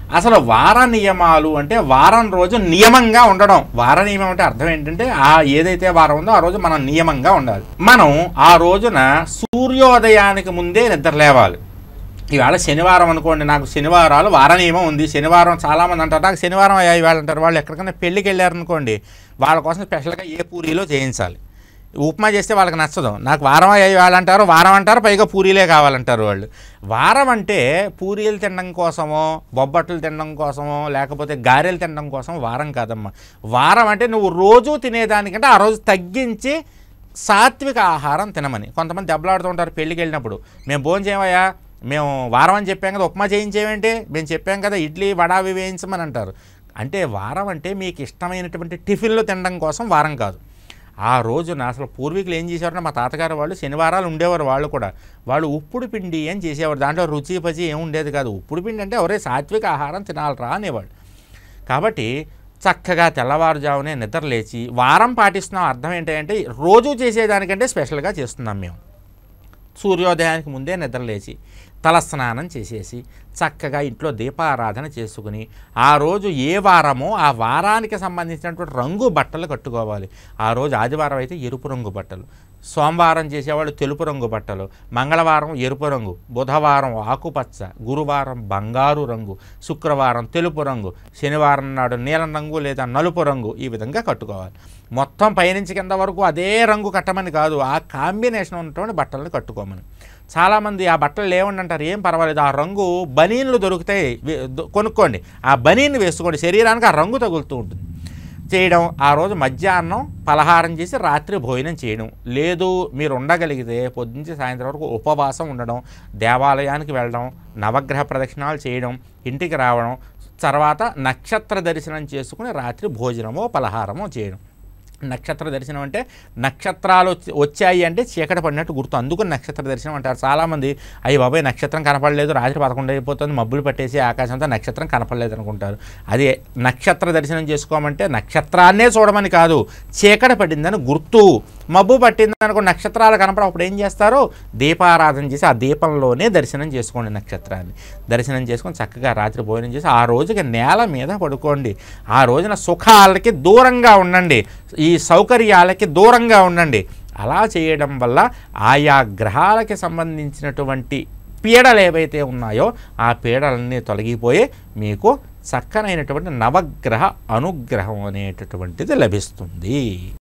అసలు వార నియమాలు అంటే వారం రోజు నియమంగా ఉండడం వార నియమం అంటే అర్థం ఏంటంటే ఆ ఏదైతే వారం ఉందో ఆ రోజు మనం నియమంగా ఉండాలి మనం ఆ రోజున సూర్యోదయానికి ముందే నిద్ర లేవాలి ఈవేళ శనివారం అనుకోండి నాకు శనివారాలు వార నియమం ఉంది శనివారం చాలామంది అంటారు నాకు శనివారం అయ్యా ఇవాళ అంటారు వాళ్ళు ఎక్కడికైనా పెళ్ళికి వెళ్ళారనుకోండి వాళ్ళ కోసం స్పెషల్గా ఏ పూరీలో చేయించాలి ఉప్మా చేస్తే వాళ్ళకి నచ్చదు నాకు వారం అయ్యా ఇవాళ అంటారు వారం అంటారు పైగా పూరీలే కావాలంటారు వాళ్ళు వారం అంటే పూరీలు తినడం కోసమో బొబ్బట్లు తినడం కోసమో లేకపోతే గారెలు తినడం కోసం వారం కాదమ్మా వారం అంటే నువ్వు రోజు తినేదానికంటే ఆ రోజు తగ్గించి సాత్విక ఆహారం తినమని కొంతమంది దెబ్బలాడుతూ ఉంటారు పెళ్ళికి వెళ్ళినప్పుడు మేము భోజనం చేయమయ్యా మేము వారం అని చెప్పాం కదా ఉప్మా చేయించేవేంటి మేము చెప్పాం కదా ఇడ్లీ వడ అవి వేయించమని అంటారు అంటే వారం అంటే మీకు ఇష్టమైనటువంటి టిఫిన్లు తినడం కోసం వారం కాదు ఆ రోజున అసలు పూర్వీకులు ఏం చేసేవారంటే మా తాతగారు వాళ్ళు శనివారాలు ఉండేవారు వాళ్ళు కూడా వాళ్ళు ఉప్పుడు పిండి అని చేసేవారు దాంట్లో రుచి పచి ఏం ఉండేది కాదు ఉప్పుడు పిండి అంటే ఎవరే సాత్విక ఆహారం తినాలరా అనేవాళ్ళు కాబట్టి చక్కగా తెల్లవారుజామునే నిద్ర లేచి వారం పాటిస్తున్నాం అర్థం ఏంటంటే రోజు చేసేదానికంటే స్పెషల్గా చేస్తున్నాం మేము సూర్యోదయానికి ముందే నిద్ర లేచి తలస్నానం చేసేసి చక్కగా ఇంట్లో దీపారాధన చేసుకుని ఆ రోజు ఏ వారమో ఆ వారానికి సంబంధించినటువంటి రంగు బట్టలు కట్టుకోవాలి ఆ రోజు ఆదివారం అయితే ఎరుపు రంగు బట్టలు సోమవారం చేసేవాళ్ళు తెలుపు రంగు బట్టలు మంగళవారం ఎరుపు రంగు బుధవారం ఆకుపచ్చ గురువారం బంగారు రంగు శుక్రవారం తెలుపు రంగు శనివారం నాడు నీలం రంగు లేదా నలుపు రంగు ఈ విధంగా కట్టుకోవాలి మొత్తం పైనుంచి కింద వరకు అదే రంగు కట్టమని కాదు ఆ కాంబినేషన్ ఉన్నటువంటి బట్టలను కట్టుకోమని చాలామంది ఆ బట్టలు లేవండి అంటారు ఏం పర్వాలేదు ఆ రంగు బనీన్లు దొరుకుతాయి వే- దొ- కొనుక్కోండి ఆ బనీన్ వేసుకోండి శరీరానికి ఆ రంగు తగులుతూ ఉంటుంది చేయడం ఆ రోజు మధ్యాహ్నం పలహారం చేసి రాత్రి భోజనం చేయడం లేదు మీరు ఉండగలిగితే పొద్దుంచి సాయంత్రం వరకు ఉపవాసం ఉండడం దేవాలయానికి వెళ్ళడం నవగ్రహ ప్రదక్షిణాలు చేయడం ఇంటికి రావడం తర్వాత నక్షత్ర దర్శనం చేసుకుని రాత్రి భోజనమో పలహారమో చేయడం నక్షత్ర దర్శనం అంటే నక్షత్రాలు వచ్చి- వచ్చాయి అంటే చీకటి పడినట్టు గుర్తు అందుకు నక్షత్ర దర్శనం అంటారు చాలామంది అయ్యి బాబాయ్ నక్షత్రం కనపడలేదు రాత్రి పదకొండు అయిపోతుంది మబ్బులు పట్టేసి ఆకాశంతో నక్షత్రం కనపడలేదు అనుకుంటారు అది నక్షత్ర దర్శనం చేసుకోమంటే నక్షత్రాన్నే చూడమని కాదు చీకటి పడిందని గుర్తు మబ్బు పట్టిందని అనుకో నక్షత్రాలు కనపడ అప్పుడు ఏం చేస్తారు దీపారాధన చేసి ఆ దీపంలోనే దర్శనం చేసుకోండి నక్షత్రాన్ని దర్శనం చేసుకొని చక్కగా రాత్రి భోజనం చేసి ఆ రోజుకి నేల మీద పడుకోండి ఆ రోజున సుఖాలకి దూరంగా ఉండండి ఈ సౌకర్యాలకి దూరంగా ఉండండి అలా చేయడం వల్ల ఆయా గ్రహాలకి సంబంధించినటువంటి పీడలు ఏవైతే ఉన్నాయో ఆ పీడలన్నీ తొలగిపోయి మీకు చక్కనైనటువంటి నవగ్రహ అనుగ్రహం అనేటటువంటిది లభిస్తుంది